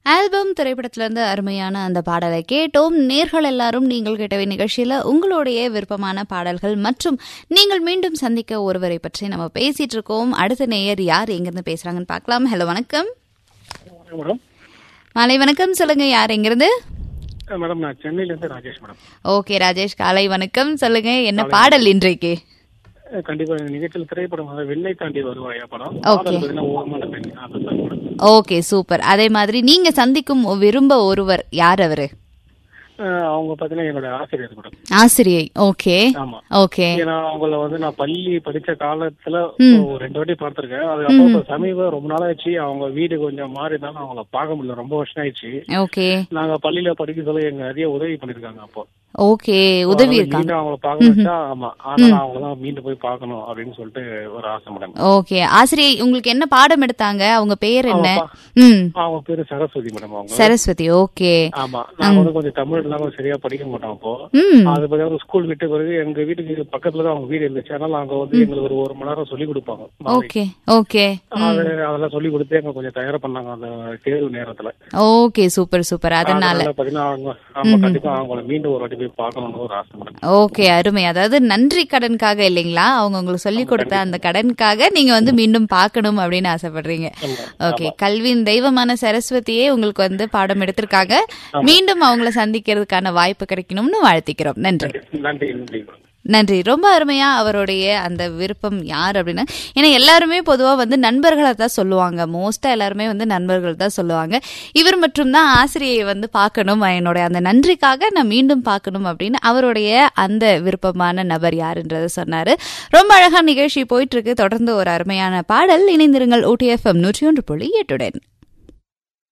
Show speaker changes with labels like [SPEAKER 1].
[SPEAKER 1] Album திரைப்படத்திலிருந்து அருமையான அந்த பாடலை கேட்டோம் நேர்கள் எல்லாரும் நீங்கள் கேட்டவை நிகழ்ச்சியில உங்களுடைய விருப்பமான பாடல்கள் மற்றும் நீங்கள் மீண்டும் சந்திக்க ஒருவரை பற்றி நம்ம பேசிட்டு இருக்கோம் அடுத்த நேயர் யார் எங்கிருந்து பேசுறாங்கன்னு பார்க்கலாம் ஹலோ வணக்கம்
[SPEAKER 2] மேடம்
[SPEAKER 1] மாலை வணக்கம் சொல்லுங்க யார் எங்கிருந்து
[SPEAKER 2] அஹ் மேடம் நான் சென்னையில இருந்து ராஜேஷ் மேடம்
[SPEAKER 1] ஓகே ராஜேஷ் காலை வணக்கம் சொல்லுங்க என்ன பாடல் இன்றைக்கு
[SPEAKER 2] அஹ் கண்டிப்பா இந்த நிகழ்ச்சியில் திரைப்படம் வந்து வெள்ளை தாண்டி வருவாயா படம்
[SPEAKER 1] Okay.
[SPEAKER 2] பாடல் பார்த்தீங்கன்னா ஓரமான பெண் அது தான் மேடம்
[SPEAKER 1] ஓகே சூப்பர் அதே மாதிரி நீங்க சந்திக்கும் விரும்ப ஒருவர் யார் அவரு
[SPEAKER 2] அஹ் அவங்க பாத்தீங்கன்னா என்னோட ஆசிரியர் மேடம்
[SPEAKER 1] ஆசிரியை ஓகே
[SPEAKER 2] ஆமா
[SPEAKER 1] ஓகே
[SPEAKER 2] ஏன்னா அவங்கள வந்து நான் பள்ளி படிச்ச காலத்துல ஒரு ரெண்டு வாட்டி பார்த்திருக்கேன் அதுக்கப்புறம் இப்ப சமீபம் ரொம்ப நாள் ஆயிடுச்சு அவங்க வீடு கொஞ்சம் மாறி இருந்தாலும் அவங்கள பார்க்க முடியல ரொம்ப வருஷம் ஆயிடுச்சு
[SPEAKER 1] ஓகே
[SPEAKER 2] நாங்க பள்ளியில படிக்க சொல்ல எங்க நிறைய உதவி பண்ணிருக்காங்க அப்போ
[SPEAKER 1] ஓகே உதவி
[SPEAKER 2] அதனால
[SPEAKER 1] இருக்காங்க
[SPEAKER 2] மீண்டும் அவங்கள பார்க்க வச்சா ஆமா ஆனா அவங்கள தான் மீண்டும் போய் பார்க்கணும் அப்படின்னு சொல்லிட்டு ஒரு ஆசை மேடம்
[SPEAKER 1] ஓகே ஆசிரியை உங்களுக்கு என்ன பாடம் எடுத்தாங்க அவங்க பெயர் என்ன
[SPEAKER 2] அவங்க
[SPEAKER 1] ம்
[SPEAKER 2] அவங்க பேரு சரஸ்வதி மேடம் அவங்க
[SPEAKER 1] சரஸ்வதி ஓகே
[SPEAKER 2] ஆமா நாங்க வந்து கொஞ்சம் தமிழ் எல்லாம் சரியா படிக்க மாட்டோம் அப்போ
[SPEAKER 1] ம்
[SPEAKER 2] அது பத்தி ஸ்கூல் விட்டு பிறகு எங்க வீட்டுக்கு பக்கத்துல தான் அவங்க வீடு இருந்துச்சு அதனால அங்க வந்து எங்களுக்கு ஒரு ஒரு மணி நேரம் சொல்லி கொடுப்பாங்க மாலை.
[SPEAKER 1] ஓகே ஓகே
[SPEAKER 2] அது அதெல்லாம் சொல்லி கொடுத்து எங்க கொஞ்சம் தயாரா பண்ணாங்க அந்த தேர்வு நேரத்துல
[SPEAKER 1] ஓகே சூப்பர் சூப்பர் அதனால
[SPEAKER 2] அதனால பாத்தீங்கன்னா அவங்க ஆமா கண்டிப்பா அவங்கள மீண்டும் ஒரு வாட்டி போய் பார்க்கணும்னு ஒரு ஆசை மேடம்
[SPEAKER 1] ஓகே அருமை அதாவது நன்றி கடனுக்காக இல்லைங்களா அவங்க உங்களுக்கு சொல்லி கொடுத்த அந்த கடனுக்காக நீங்க வந்து மீண்டும் பார்க்கணும் அப்படின்னு ஆசைப்படுறீங்க
[SPEAKER 2] ஆமா.
[SPEAKER 1] ஓகே கல்வியின் தெய்வமான சரஸ்வதியே உங்களுக்கு வந்து பாடம் எடுத்திருக்காங்க மீண்டும் அவங்கள சந்திக்கிறதுக்கான வாய்ப்பு கிடைக்கணும்னு வாழ்த்திக்கிறோம் நன்றி
[SPEAKER 2] நன்றி நன்றி மேடம்
[SPEAKER 1] நன்றி ரொம்ப அருமையா அவருடைய அந்த விருப்பம் யார் அப்படின்னா ஏன்னா எல்லாருமே பொதுவா வந்து நண்பர்களை தான் சொல்லுவாங்க மோஸ்டா எல்லாருமே வந்து நண்பர்கள் தான் சொல்லுவாங்க இவர் மற்றும் தான் ஆசிரியை வந்து பார்க்கணும் என்னுடைய அந்த நன்றிக்காக நான் மீண்டும் பார்க்கணும் அப்படின்னு அவருடைய அந்த விருப்பமான நபர் யாருன்றதை சொன்னாரு ரொம்ப அழகா நிகழ்ச்சி போயிட்டு இருக்கு தொடர்ந்து ஒரு அருமையான பாடல் இணைந்திருங்கள் ஓடிஎஃப்எம் நூற்றி ஒன்று புள்ளி எட்டுடன்